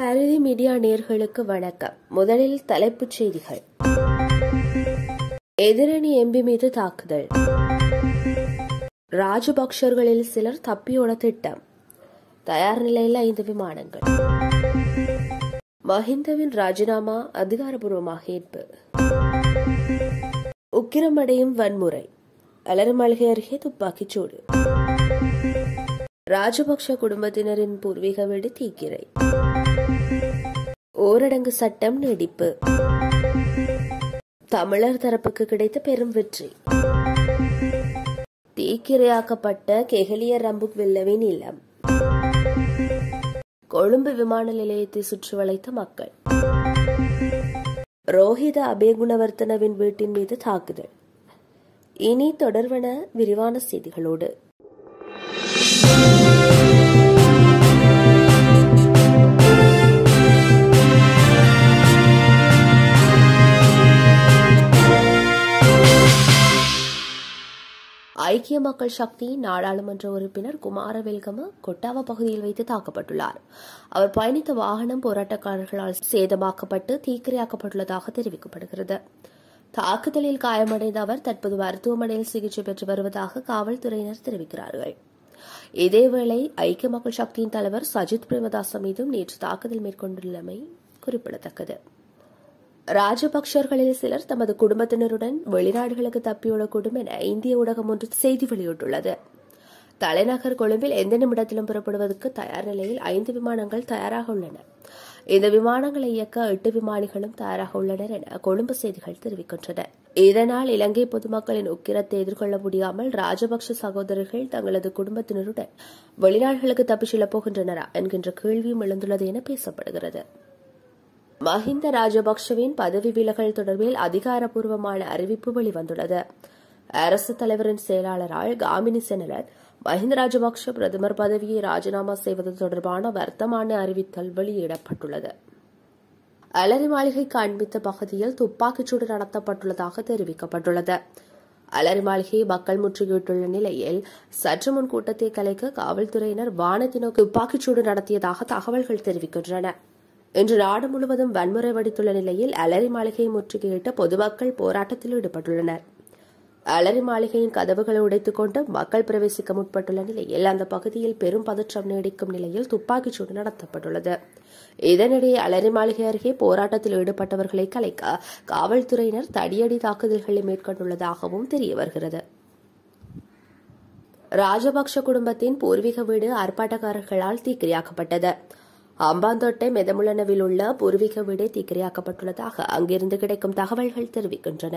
Bharathi media நேர்களுக்கு வணக்கம் முதலில் தலைப்புச் செய்திகள் எதிரணி எம்பி மீது தாக்குதல் ராஜபக்சர்களில் சிலர் தப்பியோட திட்டம் தயார் நிலையில் ஐந்து விமானங்கள் மஹிந்தவின் ராஜினாமா அதிகாரப்பூர்வமாக ஏற்பு உக்கிரமடையும் வன்முறை அலறுமல்கை அருகே துப்பாக்கிச் சூடு ராஜபக்ஷ குடும்பத்தினரின் பூர்வீக வீடு தீக்கிரை ஓரடங்கு சட்டம் நீடிப்பு தமிழர் தரப்புக்கு கிடைத்த பெரும் வெற்றி தீக்கிரையாக்கப்பட்ட கெஹலிய ரம்புக் வில்லவின் இல்லம் கொழும்பு விமான நிலையத்தை சுற்றி வளைத்த மக்கள் ரோஹித அபேகுணவர்த்தனவின் வீட்டின் மீது தாக்குதல் இனி தொடர்வன விரிவான செய்திகளோடு ஐக்கிய மக்கள் சக்தி நாடாளுமன்ற உறுப்பினர் குமார வெல்கம கொட்டாவ பகுதியில் வைத்து தாக்கப்பட்டுள்ளார் அவர் பயணித்த வாகனம் போராட்டக்காரர்களால் சேதமாக்கப்பட்டு தீக்கிரையாக்கப்பட்டுள்ளதாக தெரிவிக்கப்படுகிறது தாக்குதலில் காயமடைந்த அவர் தற்போது மருத்துவமனையில் சிகிச்சை பெற்று வருவதாக காவல்துறையினர் தெரிவிக்கிறார்கள் இதேவேளை ஐக்கிய மக்கள் சக்தியின் தலைவர் சஜித் பிரேமதாச மீதும் நேற்று தாக்குதல் மேற்கொண்டுள்ளமை குறிப்பிடத்தக்கது ராஜபக்சர்களில் சிலர் தமது குடும்பத்தினருடன் வெளிநாடுகளுக்கு தப்பியோடக்கூடும் என இந்திய ஊடகம் ஒன்று செய்தி வெளியிட்டுள்ளது தலைநகர் கொழும்பில் எந்த நிமிடத்திலும் புறப்படுவதற்கு தயார் நிலையில் ஐந்து விமானங்கள் தயாராக உள்ளன இந்த விமானங்களை இயக்க எட்டு விமானிகளும் தயாராக உள்ளனர் என கொழும்பு செய்திகள் தெரிவிக்கின்றன இதனால் இலங்கை பொதுமக்களின் உக்கிரத்தை எதிர்கொள்ள முடியாமல் ராஜபக்ஷ சகோதரர்கள் தங்களது குடும்பத்தினருடன் வெளிநாடுகளுக்கு தப்பிச் செல்லப் போகின்றனரா என்கின்ற கேள்வியும் எழுந்துள்ளது என பேசப்படுகிறது மஹிந்த ராஜபக்சவின் பதவி விலகல் தொடர்பில் அதிகாரப்பூர்வமான அறிவிப்பு வெளிவந்துள்ளது அரசு தலைவரின் செயலாளரால் காமினி செனலர் மஹிந்த ராஜபக்ஷ பிரதமர் பதவியை ராஜினாமா செய்வது தொடர்பான வர்த்தமான அறிவித்தல் வெளியிடப்பட்டுள்ளது அலரி மாளிகை காண்பித்த பகுதியில் துப்பாக்கிச்சூடு நடத்தப்பட்டுள்ளதாக தெரிவிக்கப்பட்டுள்ளது அலரி மாளிகையை மக்கள் முற்றுகையிட்டுள்ள நிலையில் சற்று முன் கூட்டத்தை கலைக்க காவல்துறையினர் வானத்தை நோக்கி துப்பாக்கிச்சூடு நடத்தியதாக தகவல்கள் தெரிவிக்கின்றன இன்று நாடு முழுவதும் வன்முறை வடித்துள்ள நிலையில் அலரி மாளிகையை முற்றுகையிட்ட பொதுமக்கள் போராட்டத்தில் ஈடுபட்டுள்ளனர் அலரி மாளிகையின் கதவுகளை உடைத்துக் கொண்டு மக்கள் பிரவேசிக்க முற்பட்டுள்ள நிலையில் அந்த பகுதியில் பெரும் பதற்றம் நீடிக்கும் நிலையில் துப்பாக்கிச்சூடு நடத்தப்பட்டுள்ளது இதனிடையே அலரி மாளிகை அருகே போராட்டத்தில் ஈடுபட்டவர்களை கலைக்க காவல்துறையினர் தடியடி தாக்குதல்களை மேற்கொண்டுள்ளதாகவும் தெரியவருகிறது ராஜபக்ஷ குடும்பத்தின் பூர்வீக வீடு ஆர்ப்பாட்டக்காரர்களால் தீக்கிரையாக்கப்பட்டது அம்பாந்தோட்டை மெதமுலனவில் உள்ள பூர்வீக வீடு தீக்கிரையாக்கப்பட்டுள்ளதாக அங்கிருந்து கிடைக்கும் தகவல்கள் தெரிவிக்கின்றன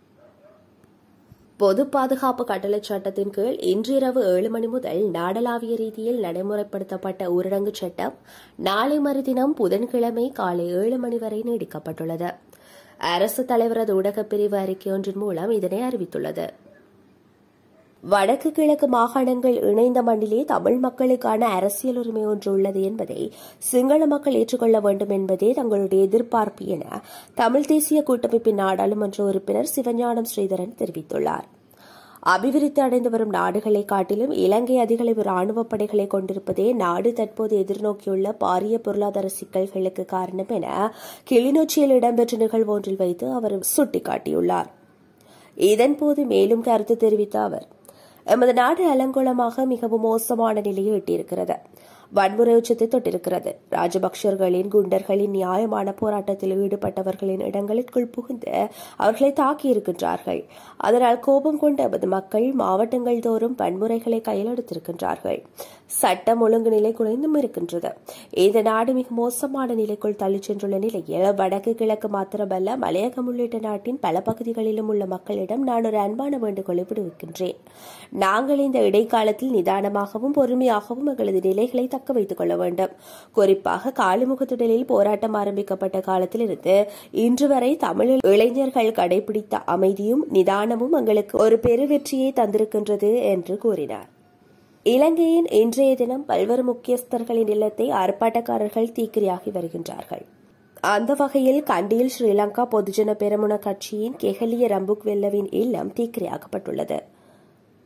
பொது பாதுகாப்பு கட்டளைச் சட்டத்தின் கீழ் இன்றிரவு ஏழு மணி முதல் நாடளாவிய ரீதியில் நடைமுறைப்படுத்தப்பட்ட ஊரடங்கு சட்டம் நாளை மறுதினம் புதன்கிழமை காலை ஏழு மணி வரை நீடிக்கப்பட்டுள்ளது அரசு தலைவரது ஊடகப் பிரிவு அறிக்கை ஒன்றின் மூலம் இதனை அறிவித்துள்ளது வடக்கு கிழக்கு மாகாணங்கள் இணைந்த மண்ணிலே தமிழ் மக்களுக்கான அரசியல் உரிமை ஒன்று உள்ளது என்பதை சிங்கள மக்கள் ஏற்றுக்கொள்ள வேண்டும் என்பதே தங்களுடைய எதிர்பார்ப்பு என தமிழ் தேசிய கூட்டமைப்பின் நாடாளுமன்ற உறுப்பினர் சிவஞானம் ஸ்ரீதரன் தெரிவித்துள்ளார் அபிவிருத்தி அடைந்து வரும் நாடுகளை காட்டிலும் இலங்கை அதிகளவு ராணுவ படைகளை கொண்டிருப்பதே நாடு தற்போது எதிர்நோக்கியுள்ள பாரிய பொருளாதார சிக்கல்களுக்கு காரணம் என கிளிநொச்சியில் இடம்பெற்ற நிகழ்வு ஒன்றில் வைத்து அவர் சுட்டிக்காட்டியுள்ளார் இதன்போது மேலும் கருத்து தெரிவித்த அவர் எமது நாடு அலங்கோலமாக மிகவும் மோசமான நிலையை எட்டியிருக்கிறது வன்முறை உச்சத்தை தொட்டிருக்கிறது ராஜபக்சர்களின் குண்டர்களின் நியாயமான போராட்டத்தில் ஈடுபட்டவர்களின் இடங்களுக்குள் புகுந்து அவர்களை தாக்கியிருக்கின்றார்கள் அதனால் கோபம் கொண்ட எமது மக்கள் மாவட்டங்கள் தோறும் வன்முறைகளை கையில் எடுத்திருக்கின்றார்கள் சட்டம் ஒழுங்கு நிலை குறைந்தும் இருக்கின்றது இந்த நாடு மிக மோசமான நிலைக்குள் தள்ளிச் சென்றுள்ள நிலையில் வடக்கு கிழக்கு மாத்திரமல்ல மலையகம் உள்ளிட்ட நாட்டின் பல பகுதிகளிலும் உள்ள மக்களிடம் நான் ஒரு அன்பான வேண்டுகோளை விடுவிக்கின்றேன் நாங்கள் இந்த இடைக்காலத்தில் நிதானமாகவும் பொறுமையாகவும் எங்களது நிலைகளை தக்க வைத்துக் கொள்ள வேண்டும் குறிப்பாக காலிமுகத்துடலில் போராட்டம் ஆரம்பிக்கப்பட்ட காலத்திலிருந்து இன்று வரை தமிழ் இளைஞர்கள் கடைபிடித்த அமைதியும் நிதானமும் எங்களுக்கு ஒரு பெருவெற்றியை தந்திருக்கின்றது என்று கூறினார் இலங்கையின் இன்றைய தினம் பல்வேறு முக்கியஸ்தர்களின் இல்லத்தை ஆர்ப்பாட்டக்காரர்கள் தீக்கிரையாகி வருகின்றார்கள் அந்த வகையில் கண்டியில் ஸ்ரீலங்கா பொதுஜன பெரமுன கட்சியின் கெஹலிய ரம்புக் வெல்லவின் இல்லம் தீக்கிரையாக்கப்பட்டுள்ளது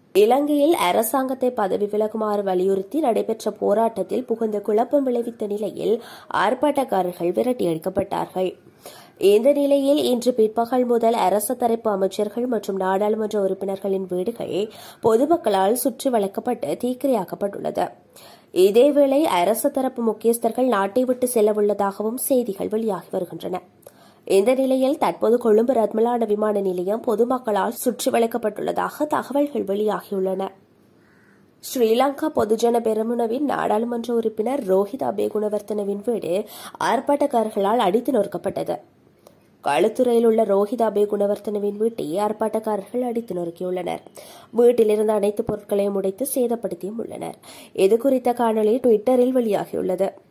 இலங்கையில் அரசாங்கத்தை பதவி விலகுமாறு வலியுறுத்தி நடைபெற்ற போராட்டத்தில் புகுந்த குழப்பம் விளைவித்த நிலையில் ஆர்ப்பாட்டக்காரர்கள் விரட்டியடிக்கப்பட்டார்கள் இந்த நிலையில் இன்று பிற்பகல் முதல் அரசு தரப்பு அமைச்சர்கள் மற்றும் நாடாளுமன்ற உறுப்பினர்களின் வீடுகள் பொதுமக்களால் சுற்றி வளைக்கப்பட்டு தீக்கிரையாக்கப்பட்டுள்ளது இதேவேளை அரசு தரப்பு முக்கியஸ்தர்கள் நாட்டை விட்டு செல்லவுள்ளதாகவும் செய்திகள் வெளியாகி வருகின்றன இந்த நிலையில் தற்போது கொழும்பு ரத்மலான விமான நிலையம் பொதுமக்களால் சுற்றி வளைக்கப்பட்டுள்ளதாக தகவல்கள் வெளியாகியுள்ளன ஸ்ரீலங்கா பொதுஜன பெரமுனவின் நாடாளுமன்ற உறுப்பினர் ரோஹித் அபே குணவர்த்தனவின் வீடு ஆர்ப்பாட்டக்காரர்களால் அடித்து நொறுக்கப்பட்டது களுத்துறையில் உள்ள ரோஹித் அபே குணவர்த்தனவின் வீட்டை ஆர்ப்பாட்டக்காரர்கள் அடித்து நொறுக்கியுள்ளனர் வீட்டிலிருந்த அனைத்து பொருட்களையும் உடைத்து சேதப்படுத்தியும் உள்ளனர் இது குறித்த காணொலி டுவிட்டரில் வெளியாகியுள்ளது